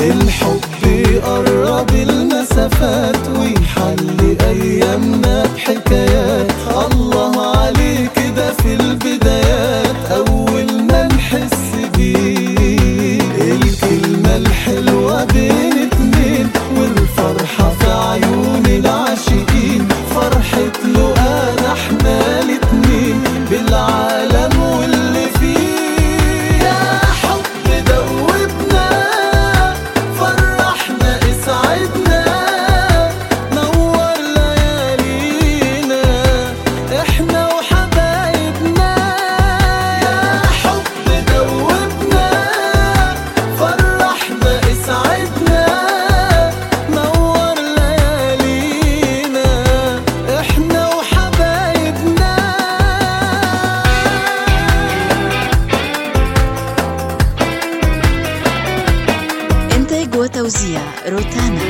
الحب يقرب المسافات ويحلي ايامنا بحكايات الله عليه كده في البدايات اول ما نحس بيه الكلمة الحلوة بين اتنين والفرحة في عيون العاشقين فرحة لقانا احنا الاتنين بالعالم واللي فيه يا حب دوبنا فرحنا اسعدنا نور ليالينا احنا وحبايبنا يا حب دوبنا فرحنا اسعدنا نور ليالينا احنا وحبايبنا إنتاج وتوزيع روتانا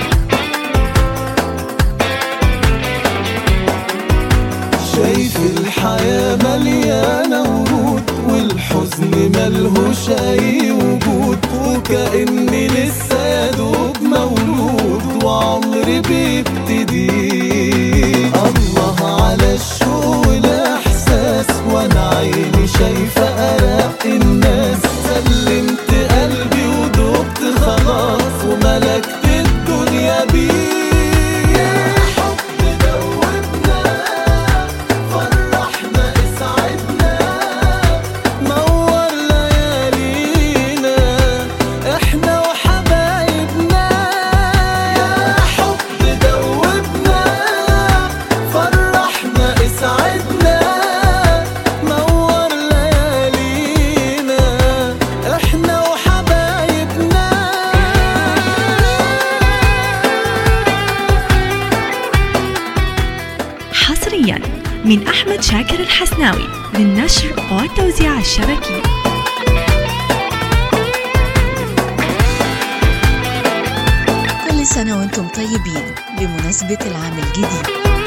شايف الحياة مليانة ورود والحزن ملهوش أي وجود وكأني لسه يا دوب مولود وعمري بيبتدي الله على الشوق والإحساس وأنا عيني شايفة أرق الناس سلمت قلبي ودقت خلاص وملكت الدنيا بيه يا حب دوبنا فرحنا اسعدنا نور ليالينا احنا وحبايبنا يا حب دوبنا فرحنا اسعدنا نور ليالينا احنا وحبايبنا حصريا من أحمد شاكر الحسناوي للنشر والتوزيع الشبكي كل سنة وانتم طيبين بمناسبة العام الجديد